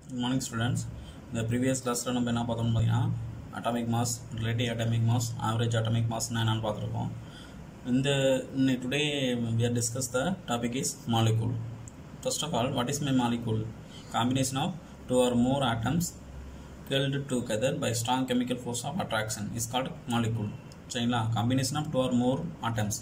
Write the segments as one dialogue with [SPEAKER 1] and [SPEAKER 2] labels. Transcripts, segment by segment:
[SPEAKER 1] Good morning students இந்த previous கிளாஸில் நம்ம என்ன பார்த்தோம்னு பார்த்தீங்கன்னா atomic mass relative atomic mass average atomic மாஸ்னா என்னன்னு பார்த்துருக்கோம் இந்த today we are discuss the topic is molecule first of all what is my molecule combination of two or more atoms held together by strong chemical force of attraction is called molecule சரிங்களா combination of two or more atoms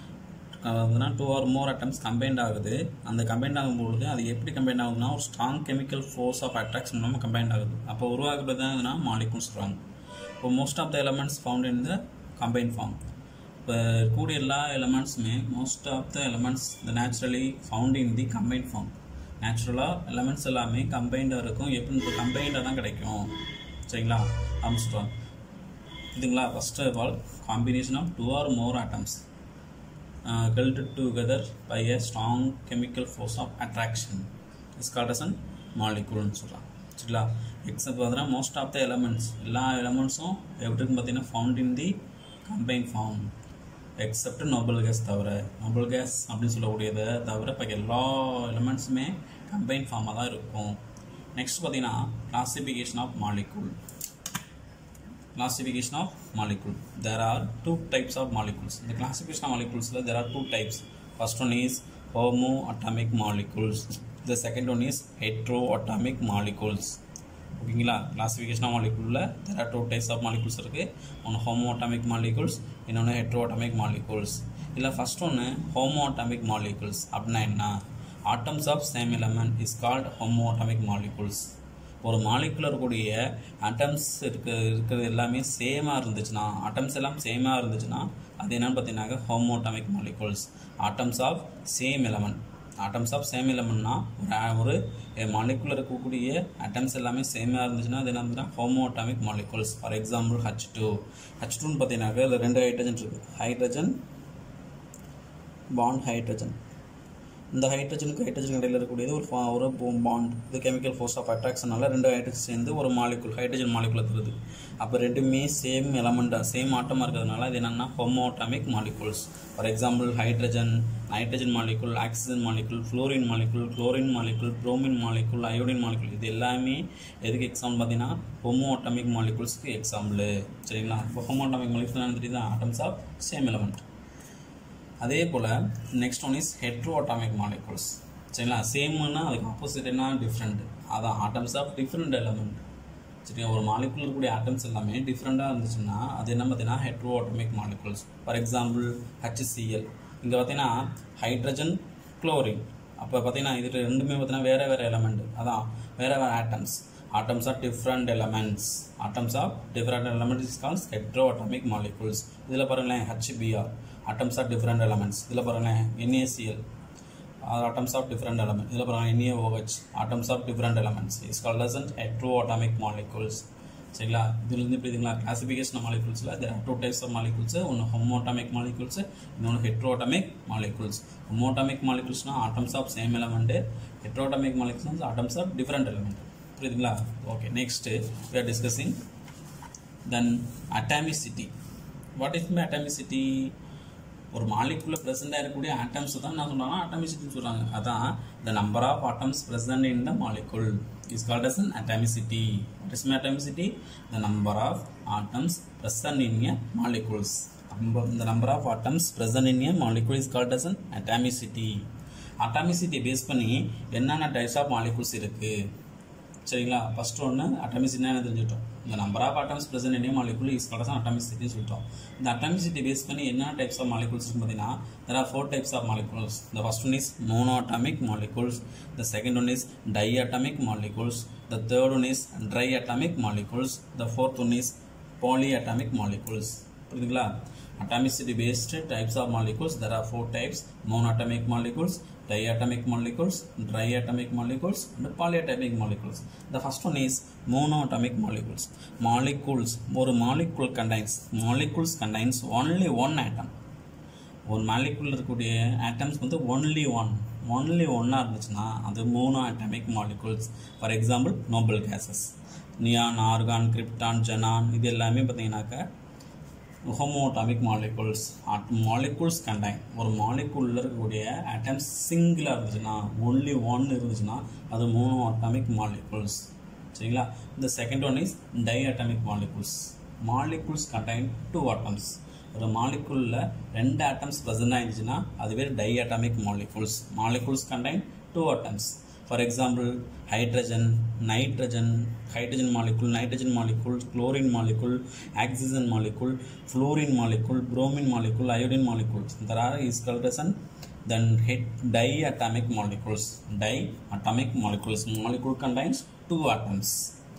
[SPEAKER 1] அதுனா two or more atoms combined ஆகுது அந்த combined ஆகும்பொழுது அது எப்படி combined ஆகுதுன்னா ஒரு strong chemical force of attraction மூலமாக கம்பைண்ட் ஆகுது அப்போ உருவாக்குறது தான் எதுனா மாலிகூல் சொல்கிறாங்க இப்போ most of the elements found in the combine form இப்போ கூடிய எல்லா எலமெண்ட்ஸுமே most of the elements the naturally found in the combine form நேச்சுரலாக எலமெண்ட்ஸ் எல்லாமே கம்பைண்டாக இருக்கும் எப்படி இப்போ கம்பைண்டாக தான் கிடைக்கும் சரிங்களா அப்படின்னு சொல்கிறாங்க இதுங்களா first of all combination of two or more atoms uh, held together by a strong chemical force of attraction is called as an molecule னு சொல்கிறாங்க சரிங்களா எக்ஸப்ட் பார்த்தீங்கன்னா மோஸ்ட் ஆஃப் த எலமெண்ட்ஸ் எல்லா எலமெண்ட்ஸும் எப்படி இருக்குன்னு பார்த்தீங்கன்னா found in the combine form except noble gas தவிர noble gas அப்படின்னு சொல்லக்கூடியதை தவிர இப்போ எல்லா எலமெண்ட்ஸுமே கம்பைன் ஃபார்மாக தான் இருக்கும் நெக்ஸ்ட் பார்த்தீங்கன்னா classification of molecule classification of molecule there are two types of molecules in the classification of molecules there are two types first one is homoatomic molecules the second one is heteroatomic molecules ஓகேங்களா classification of மாலிகுலில் there are two types of molecules இருக்குது ஒன்று ஹோமோட்டாமிக் molecules இன்னொன்று ஹெட்ரோட்டாமிக் molecules இல்லை first ஒன்று ஹோமோட்டாமிக் molecules அப்படின்னா என்ன atoms of same element is called homoatomic molecules ஒரு மாலிகுலர் இருக்கக்கூடிய அட்டம்ஸ் இருக்க இருக்கிறது எல்லாமே சேமாக இருந்துச்சுன்னா அட்டம்ஸ் எல்லாம் சேமாக இருந்துச்சுன்னா அது என்னன்னு பார்த்தீங்கன்னாக்க homoatomic molecules atoms of same element atoms of same எலமெண்ட்னா ஒரு ஒரு மாலிகுலர் இருக்கக்கூடிய அட்டம்ஸ் எல்லாமே சேமாக இருந்துச்சுன்னா அது என்ன homoatomic molecules for example H two H டூன்னு பார்த்தீங்கன்னாக்க இதில் ரெண்டு ஹைட்ரஜன் இருக்குது ஹைட்ரஜன் பாண்ட் ஹைட்ரஜன் இந்த ஹைட்ரஜனுக்கு ஹைட்ரஜன் இடையில் இருக்கக்கூடியது ஒரு ஃபா ஒரு பாண்ட் இது கெமிக்கல் ஃபோர்ஸ் ஆஃப் அட்ராக்ஷனால ரெண்டு ஹைட்ரஜன் சேர்ந்து ஒரு மாலிகுல் ஹைட்ரஜன் மாலிகுல் தருது அப்போ ரெண்டுமே சேம் எலமெண்ட்டாக சேம் ஆட்டமாக இருக்கிறதுனால இது என்னென்னா homoatomic molecules for example hydrogen nitrogen molecule oxygen molecule fluorine molecule chlorine molecule bromine molecule iodine molecule இது எல்லாமே எதுக்கு எக்ஸாம்பிள் பார்த்தீங்கன்னா ஹோமோட்டாமிக் மாலிகுல்ஸ்க்கு எக்ஸாம்பிள் சரிங்களா இப்போ ஹோமோட்டாமிக் மாலிகுல்ஸ் என்ன தெரியுது ஆட்டம்ஸ் ஆஃப் சேம் எலமெண்ட் அதே போல் next one is heteroatomic molecules சரிங்களா சேம்னா அதுக்கு ஆப்போசிட் என்ன டிஃப்ரெண்ட் அதான் ஆட்டம்ஸ் ஆஃப் டிஃப்ரெண்ட் எலமெண்ட் சரிங்களா ஒரு மாலிகுல் இருக்கக்கூடிய ஆட்டம்ஸ் எல்லாமே டிஃப்ரெண்ட்டாக இருந்துச்சுன்னா அது என்ன பார்த்தீங்கன்னா heteroatomic molecules for example HCl இங்கே பார்த்தீங்கன்னா ஹைட்ரஜன் குளோரின் அப்போ பார்த்தீங்கன்னா இது ரெண்டுமே பார்த்தீங்கன்னா வேறு வேறு எலமெண்ட் அதான் வேறு வேறு atoms atoms are different elements atoms of different elements is called heteroatomic molecules இதில் பாருங்களேன் HBr atoms are different elements இதில் பாருங்களேன் NaCl atoms of different elements இதில் பாருங்க NaOH atoms of different elements is called as heteroatomic molecules சரிங்களா இதுலேருந்து இப்படி இதுங்களா கிளாசிஃபிகேஷன் மாலிகூல்ஸில் there are two types of molecules ஒன்று ஹோமோட்டாமிக் மாலிகூல்ஸ் இன்னொன்று ஹெட்ரோட்டாமிக் மாலிகூல்ஸ் ஹோமோட்டாமிக் மாலிகூல்ஸ்னால் atoms of same element heteroatomic molecules atoms of different element புரியுதுங்களா okay next we are discussing then atomicity what is my atomicity ஒரு மாலிகுல present ஆகக்கூடிய atoms தான் நான் சொன்னாங்க அட்டாமிசிட்டின்னு சொல்கிறாங்க அதான் the number of atoms present in the molecule is called as an atomicity what is my atomicity the number of atoms present in a molecules the number of atoms present in a molecule is called as an atomicity atomicity base பண்ணி என்னென்ன types of molecules இருக்குது சரிங்களா first ஒன்று அட்டமிசிட்டினா என்ன தெரிஞ்சுட்டோம் இந்த number of atoms present in the molecule is called அட்டமிசிட்டின்னு சொல்லிட்டோம் இந்த அட்டமிசிட்டி பேஸ் பண்ணி என்ன டைப்ஸ் ஆஃப் மாலிகுல்ஸ் பார்த்தீங்கன்னா there are four types of molecules the first one is monoatomic molecules the second one is diatomic molecules the third one is triatomic molecules the fourth one is polyatomic molecules புரியுதுங்களா atomicity based types of molecules there are four types monoatomic molecules diatomic molecules triatomic molecules and polyatomic molecules the first one is monoatomic molecules molecules ஒரு molecule contains molecules contains only one atom ஒரு மாலிகுல் இருக்கக்கூடிய ஆட்டம்ஸ் வந்து only one only ஒன்னாக இருந்துச்சுன்னா அது monoatomic molecules for example noble gases neon argon krypton xenon இது எல்லாமே பார்த்தீங்கன்னாக்கா homoatomic molecules at molecules contain ஒரு மாலிகுலில் இருக்கக்கூடிய ஆட்டம்ஸ் சிங்கிளாக இருந்துச்சுன்னா ஒன்லி ஒன் இருந்துச்சுன்னா அது மூணு அட்டாமிக் மாலிகுல்ஸ் சரிங்களா இந்த second one is diatomic molecules molecules contain two atoms ஒரு மாலிகுலில் ரெண்டு ஆட்டம்ஸ் ப்ரெசென்ட் ஆயிருந்துச்சுன்னா அது பேர் diatomic molecules molecules contain two atoms for example hydrogen nitrogen hydrogen molecule nitrogen molecule chlorine molecule oxygen molecule fluorine molecule bromine molecule iodine molecules there are is called as an then hit diatomic molecules diatomic molecules molecule contains two atoms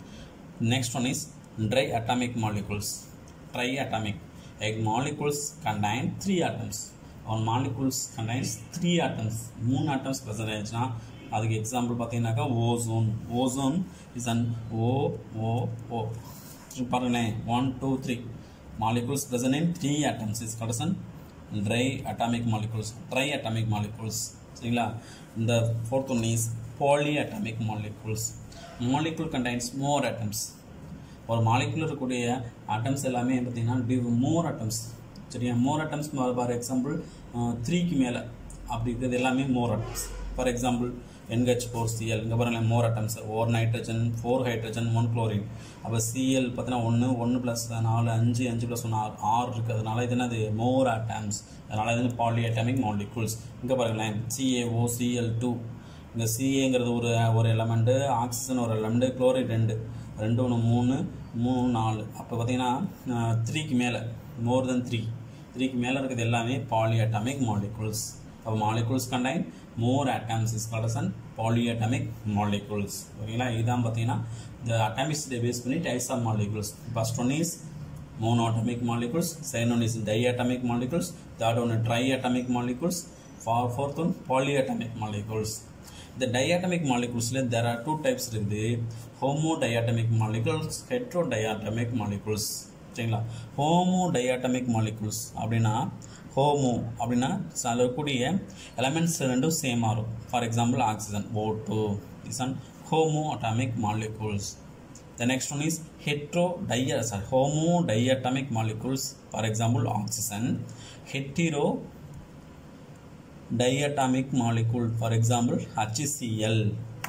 [SPEAKER 1] next one is triatomic molecules triatomic a molecules contain three atoms or molecules contains three atoms மூணு atoms present ஆயிடுச்சுன்னா அதுக்கு example பார்த்தீங்கன்னாக்கா ozone ozone is an O O O பாருங்களேன் one two three molecules present in three atoms is called as an triatomic molecules triatomic molecules சரிங்களா இந்த fourth one is polyatomic molecules molecule contains more atoms ஒரு molecular இருக்கக்கூடிய atoms எல்லாமே பார்த்தீங்கன்னா div மோர் atoms சரியா மோர் atoms for example த்ரீக்கு மேலே அப்படி இருக்கிறது எல்லாமே more atoms for example NH four CL இங்கே பாருங்களேன் more atoms or nitrogen four hydrogen one chlorine அப்போ சிஎல் பார்த்தீங்கன்னா ஒன்று ஒன்று ப்ளஸ் நாலு அஞ்சு அஞ்சு ப்ளஸ் ஒன்று ஆறு ஆறு இருக்குது அதனால இது என்னது மோர் அட்டம்ஸ் அதனால இது பாலி அட்டாமிக் மாலிகூல்ஸ் இங்கே பாருங்களேன் சிஏஓ சிஎல் டூ இங்கே சிஏங்கிறது ஒரு ஒரு எலமெண்ட்டு ஆக்சிஜன் ஒரு எலமெண்ட்டு குளோரைட் ரெண்டு ரெண்டு ஒன்று மூணு மூணு நாலு அப்போ பார்த்தீங்கன்னா த்ரீக்கு மேலே மோர் தென் த்ரீ த்ரீக்கு மேலே இருக்கிறது எல்லாமே பாலி அட்டாமிக் மாலிகூல்ஸ் அப்போ molecules contain more atoms is called as an polyatomic molecules ஓகேங்களா இதுதான் பார்த்தீங்கன்னா இந்த அட்டாமிக்ஸியை பேஸ் பண்ணி types of molecules first one is monoatomic molecules second one is diatomic molecules third one triatomic molecules for fourth one polyatomic molecules the diatomic molecules there are two types இருக்குது homodiatomic molecules heterodiatomic molecules சரிங்களா ஹோமோடையாட்டமிக் molecules அப்படின்னா homo அப்படின்னா அதில் இருக்கக்கூடிய elements ரெண்டும் சேமாக இருக்கும் for example oxygen O two is an homo atomic molecules The next one is heterodiatomic sorry, homodiatomic molecules. For example, oxygen. Hetero diatomic molecule. For example, HCl.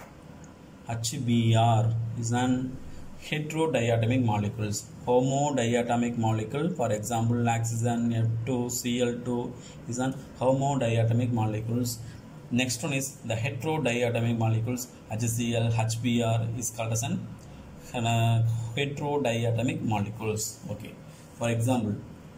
[SPEAKER 1] HBr is an heterodiatomic molecules. Homodiatomic molecule. For example, oxygen F2, Cl2 is an homodiatomic molecules. Next one is the heterodiatomic molecules. HCl, HBr is called as an uh, heterodiatomic molecules okay for example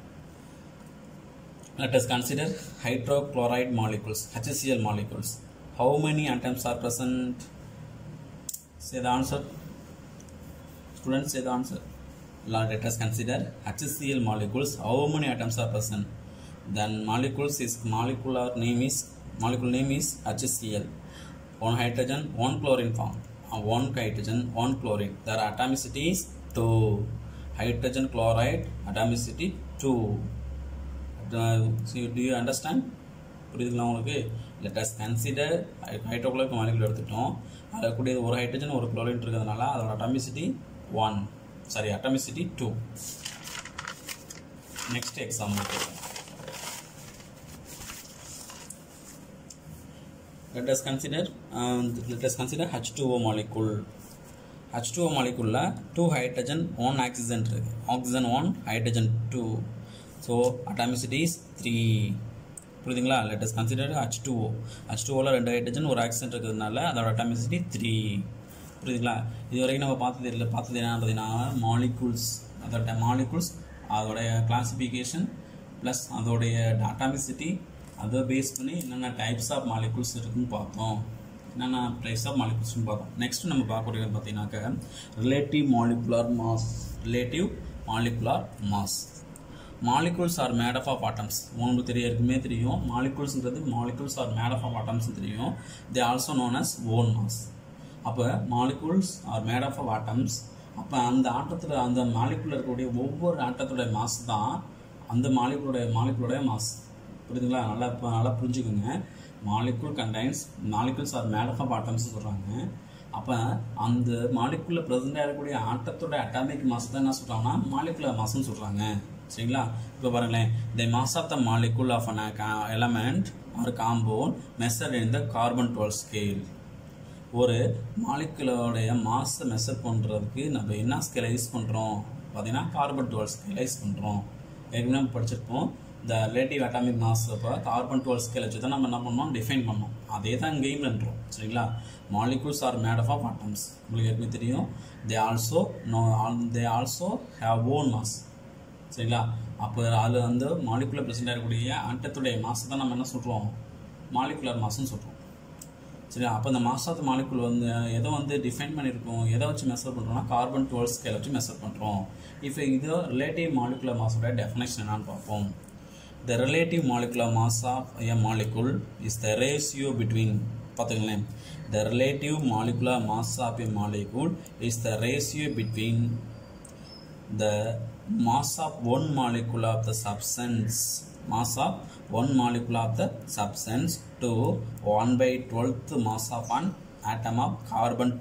[SPEAKER 1] let us consider hydrochloride molecules HCl molecules how many atoms are present say the answer students say the answer let us consider HCl molecules how many atoms are present then molecules is molecular name is molecule name is HCl one hydrogen one chlorine form uh, one hydrogen, one chlorine. Their atomicity is 2. Hydrogen chloride atomicity 2. Uh, so do you understand? புரியுதுங்களா உங்களுக்கு lettuce consider hydrochloric molecule எடுத்துட்டோம் அதில் கூடிய ஒரு hydrogen ஒரு chlorine இருக்கிறதுனால அதோட atomicity one sorry atomicity two next example let us consider um, let us consider H2O molecule H2O molecule two hydrogen one oxygen இருக்கு oxygen one hydrogen two so atomicity is 3 புரியுதுங்களா let us consider H2O H2Oல ரெண்டு hydrogen ஒரு oxygen இருக்கிறதுனால அதோட atomicity three புரியுதுங்களா இது வரைக்கும் நம்ம பார்த்தது இல்லை பார்த்தது என்ன பார்த்தீங்கன்னா மாலிகூல்ஸ் அதோட மாலிகூல்ஸ் அதோடைய கிளாசிஃபிகேஷன் ப்ளஸ் அதோடைய அட்டாமிசிட்டி அதை பேஸ் பண்ணி என்னென்ன டைப்ஸ் ஆஃப் மாலிகூல்ஸ் இருக்குன்னு பார்த்தோம் என்னென்ன டைப்ஸ் ஆஃப் மாலிகூல்ஸ்னு பார்த்தோம் நெக்ஸ்ட் நம்ம பார்க்கக்கூடியது பார்த்தீங்கன்னாக்க relative molecular mass relative molecular mass molecules are made of of atoms உங்களுக்கு தெரிய இருக்குமே தெரியும் மாலிகூல்ஸ்ன்றது molecules are made of of atoms தெரியும் they also known as own mass அப்போ molecules are made of of atoms அப்போ அந்த ஆட்டத்தில் அந்த மாலிகுலில் இருக்கக்கூடிய ஒவ்வொரு ஆட்டத்தோடைய மாஸ் தான் அந்த மாலிகுலுடைய மாலிகுலுடைய மாஸ் புரியுதுங்களா நல்லா இப்போ நல்லா புரிஞ்சுக்கோங்க molecule contains molecules are made of atoms சொல்கிறாங்க அப்போ அந்த மாலிகுலில் ப்ரெசென்ட் ஆகக்கூடிய ஆட்டத்தோட அட்டாமிக் மாஸ் தான் என்ன சொல்கிறாங்கன்னா மாலிகுலர் மாஸ்ன்னு சொல்கிறாங்க சரிங்களா இப்போ பாருங்களேன் the mass of the molecule of an element or compound measure in the carbon twelve scale ஒரு மாலிகுலோடைய மாஸை மெஷர் பண்ணுறதுக்கு நம்ம என்ன ஸ்கேலை யூஸ் பண்ணுறோம் பார்த்தீங்கன்னா கார்பன் டுவெல் ஸ்கேலை யூஸ் பண்ணுறோம் ஏற்கனவே நம்ம படிச்சிருப்போம் இந்த ரிலேட்டிவ் அட்டாமிக் மாஸ் இப்போ கார்பன் டுவெல் ஸ்கேல் வச்சு தான் நம்ம என்ன பண்ணோம் டிஃபைன் பண்ணோம் அதே தான் இங்கேயும் பண்ணுறோம் சரிங்களா molecules are made of atoms உங்களுக்கு ஏற்கனவே தெரியும் they also know they also have own mass சரிங்களா அப்போ அதில் வந்து மாலிகுலர் ப்ரெசென்ட் ஆகக்கூடிய ஆட்டத்துடைய மாசை தான் நம்ம என்ன சொல்கிறோம் மாலிகுலர் மாஸ்ன்னு சொல்கிறோம் சரி அப்போ இந்த மாஸ் ஆஃப் மாலிகுல் வந்து எதை வந்து டிஃபைன் பண்ணியிருக்கோம் எதை வச்சு மெஷர் பண்ணுறோம்னா கார்பன் டுவெல் ஸ்கேல் வச்சு மெஷர் பண்ணுறோம் இப்போ இது ரிலேட்டிவ் மாலிகுலர் மாஸோட டெஃபினேஷன் என்னன்னு பார்ப்போம் the relative molecular mass of a molecule is the ratio between பார்த்துங்களேன் the relative molecular mass of a molecule is the ratio between the mass of one molecule of the substance mass of one molecule of the substance to 1 by 12th mass of an atom of carbon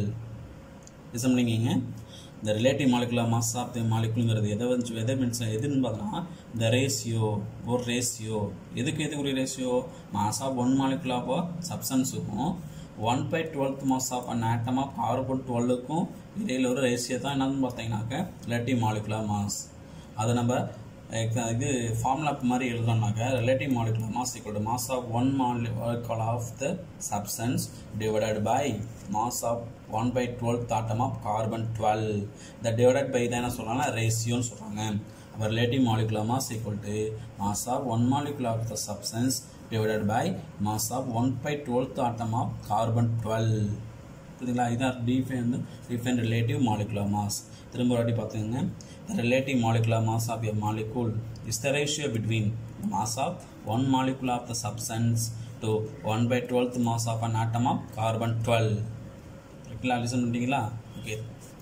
[SPEAKER 1] 12 listen பண்ணிக்கிங்க இந்த relative molecular mass of the மாலிகுலுங்கிறது எதை வந்து எதை means எதுன்னு பார்த்தோன்னா இந்த ratio ஒரு ரேஷியோ எதுக்கு எதுக்கு ஒரு ratio mass of one molecular of சப்ஸ்டன்ஸுக்கும் one by twelfth mass of an atom of carbon டுவெல்லுக்கும் இடையில ஒரு ரேஷியோ தான் என்னன்னு பார்த்தீங்கன்னாக்க ரிலேட்டிவ் மாலிகுலர் மாஸ் அதை நம்ம exa- இது ஃபார்முலா மாதிரி எழுதணும்னாக்க relative molecular mass equal to mass of one molecule of the substance divided by mass of one by twelfth atom of carbon twelve இந்த டிவைடட் பை தான் என்ன சொல்கிறாங்கன்னா ரேஷியோன்னு சொல்கிறாங்க அப்போ relative molecular mass equal to mass of one molecule of the substance divided by mass of 1 by 12th atom of carbon 12 புரியுதுங்களா இதான் define define relative molecular mass திரும்ப ஒரு வாட்டி பார்த்துங்க relative molecular mass of a molecule is the ratio between mass of one molecule of the substance to one by twelfth mass of an atom of carbon twelve ஓகேங்களா listen பண்ணிட்டீங்களா okay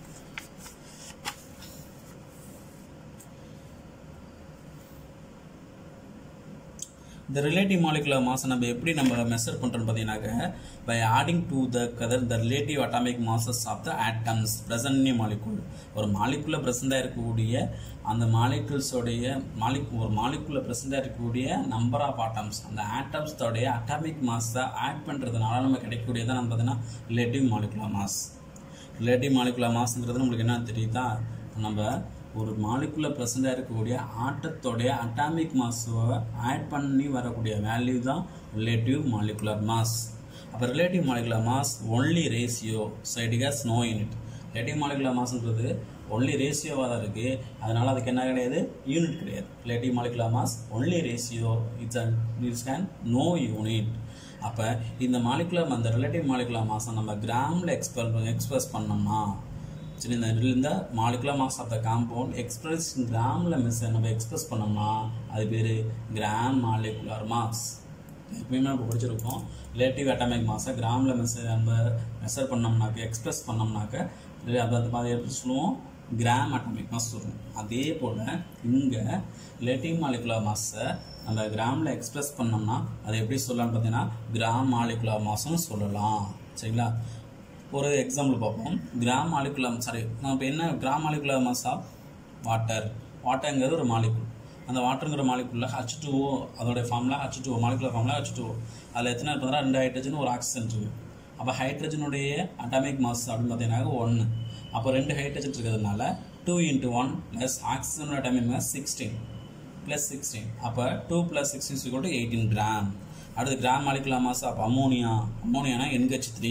[SPEAKER 1] இந்த relative molecular mass நம்ம எப்படி நம்ம measure பண்ணுறோம்னு பார்த்தீங்கன்னாக்க by adding together the relative atomic masses of the atoms present molecule ஒரு மாலிகுல பிரசண்டாக இருக்கக்கூடிய அந்த மாலிகுல்ஸோடைய மாலிக் ஒரு மாலிகுல பிரசண்டாக இருக்கக்கூடிய நம்பர் ஆஃப் ஆட்டம்ஸ் அந்த ஆட்டம்ஸோடைய அட்டாமிக் மாஸை ஆட் பண்ணுறதுனால நம்ம கிடைக்கக்கூடியதான் நம்ம பார்த்தீங்கன்னா relative molecular mass relative molecular மாஸ்ங்கிறது நம்மளுக்கு என்ன தெரியுதா நம்ம ஒரு மாலிகுலர் ப்ரெசண்டாக இருக்கக்கூடிய ஆட்டத்தோடைய அட்டாமிக் மாஸை ஆட் பண்ணி வரக்கூடிய வேல்யூ தான் ரிலேட்டிவ் மாலிகுலர் மாஸ் அப்போ relative molecular mass only ratio so it has no unit relative molecular மாஸ்ன்றது ஒன்லி ரேஷியோவாக தான் இருக்குது அதனால் அதுக்கு என்ன கிடையாது யூனிட் கிடையாது relative molecular mass only ratio it's it's can no unit அப்போ இந்த மாலிகுலர் அந்த ரிலேட்டிவ் மாலிகுலர் மாஸை நம்ம கிராமில் எக்ஸ்பெல் எக்ஸ்பிரஸ் பண்ணோம்னா சரி இந்த இந்த molecular mass of the compound express கிராமில் மிஸ் நம்ம எக்ஸ்பிரஸ் பண்ணோம்னா அது பேர் கிராம் மாலிகுலர் மாஸ் எப்பயுமே நம்ம படிச்சிருக்கோம் ரிலேட்டிவ் அட்டாமிக் மாஸை கிராமில் மெஸ் நம்ம மெஷர் பண்ணோம்னாக்க எக்ஸ்பிரஸ் பண்ணோம்னாக்க அது அந்த மாதிரி எப்படி சொல்லுவோம் கிராம் அட்டாமிக் மாஸ் சொல்லுவோம் அதே போல் இங்கே ரிலேட்டிவ் மாலிகுலர் மாஸை நம்ம கிராமில் எக்ஸ்பிரஸ் பண்ணோம்னா அதை எப்படி சொல்லலாம்னு பார்த்தீங்கன்னா கிராம் மாலிகுலர் மாஸ்னு சொல்லலாம் சரிங்களா ஒரு எக்ஸாம்பிள் பார்ப்போம் கிராம் மாலிகுலர் சாரி நம்ம இப்போ என்ன gram molecular mass of water வாட்டருங்கிறது ஒரு மாலிகுல் அந்த வாட்டருங்கிற மாலிகுலில் ஹச் டூஓ அதோடைய formula H two O molecular formula H two O அதில் எத்தனை இருக்குதுன்னா ரெண்டு ஹைட்ரஜன் ஒரு ஆக்சிஜன் இருக்குது அப்போ ஹைட்ரஜனுடைய அட்டாமிக் மாஸ் அப்படின்னு பார்த்தீங்கன்னா ஒன்று அப்போ ரெண்டு ஹைட்ரஜன் இருக்கிறதுனால டூ இன்ட்டு ஒன் ப்ளஸ் ஆக்சிஜனோட atomic mass sixteen plus sixteen அப்போ two plus sixteen equal to eighteen gram அடுத்து gram molecular mass of ammonia அமோனியானா என்ஹெச் த்ரீ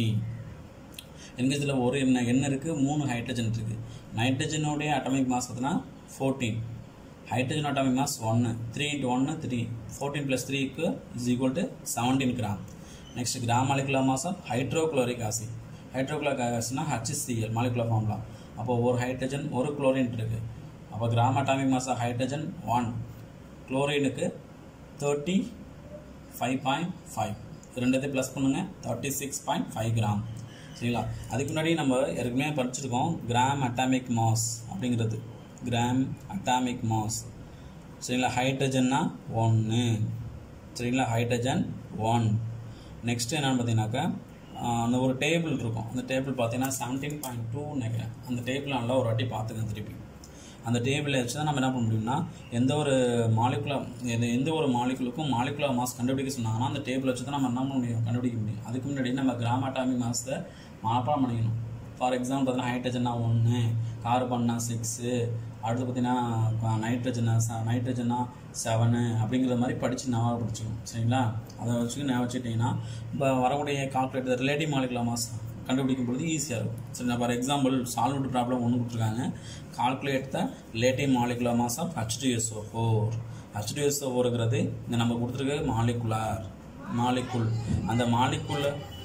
[SPEAKER 1] என்கேஜில் ஒரு எண்ணெய் எண்ணெய் இருக்குது மூணு ஹைட்ரஜன் இருக்குது நைட்ரஜனுடைய அட்டாமிக் மாஸ் பார்த்தீங்கன்னா ஃபோர்டீன் ஹைட்ரஜன் அட்டாமிக் மாஸ் ஒன்று த்ரீ இன்ட்டு ஒன்று த்ரீ ஃபோர்டீன் ப்ளஸ் த்ரீக்கு is equal to seventeen gram next gram molecular mass of hydrochloric acid hydrochloric ஆசிட்னா ஹச்சிசிஎல் மாலிகுலர் ஃபார்முலா அப்போ ஒரு ஹைட்ரஜன் ஒரு குளோரின் இருக்குது அப்போ gram atomic mass of hydrogen one குளோரினுக்கு தேர்ட்டி ஃபைவ் பாயிண்ட் ஃபைவ் ரெண்டத்தையும் plus பண்ணுங்கள் thirty six point five gram சரிங்களா அதுக்கு முன்னாடி நம்ம ஏற்கனவே படிச்சிருக்கோம் கிராம் அட்டாமிக் மாஸ் அப்படிங்கிறது கிராம் அட்டாமிக் மாஸ் சரிங்களா ஹைட்ரஜன்னா ஒன்று சரிங்களா ஹைட்ரஜன் ஒன் நெக்ஸ்ட் என்னென்னு பார்த்தீங்கன்னாக்கா ஆஹ், அந்த ஒரு டேபிள் இருக்கும் அந்த டேபிள் பார்த்தீங்கன்னா செவன்டீன் பாயிண்ட் டூ நினைக்கிறேன் அந்த டேபிள் நல்லா ஒரு வாட்டி பார்த்துங்க திருப்பி அந்த டேபிளை வச்சு தான் நம்ம என்ன பண்ண முடியும்னா எந்த ஒரு மாலிகுலர் எந்த எந்த ஒரு மாலிகுலுக்கும் மாலிகுலர் மாஸ் கண்டுபிடிக்க சொன்னாங்கன்னா அந்த டேபிளை வச்சு தான் நம்ம என்ன பண்ண முடியும் கண்டுபிடிக்க முடியும் அதுக்கு முன்னாடி நம்ம கிராம் அட்டாமிக் மாஸை மனப்பாடம் பண்ணிக்கணும் ஃபார் எக்ஸாம்பிள் பார்த்தீங்கன்னா ஹைட்ரஜனா ஒன்று கார்பன்னா சிக்ஸு அடுத்து பார்த்தீங்கன்னா நைட்ரஜனா நைட்ரஜனா செவனு அப்படிங்கிற மாதிரி படித்து ஞாபகம் படிச்சுக்கணும் சரிங்களா அதை வச்சு ஞாபகம் வச்சுக்கிட்டிங்கன்னா இப்போ வரக்கூடிய கால்குலேட்டர் ரிலேட்டிவ் மாலிகுலர் மாஸ் கண்டுபிடிக்கும் பொழுது ஈஸியாக இருக்கும் சரிங்களா ஃபார் எக்ஸாம்பிள் சால்வ் ப்ராப்ளம் ஒன்று கொடுத்துருக்காங்க calculate the relative molecular mass of H two S O four H two S O ஃபோருங்கிறது இந்த நம்ம கொடுத்துருக்க மாலிகுலார் மாலிகுல் அந்த மாலிகுல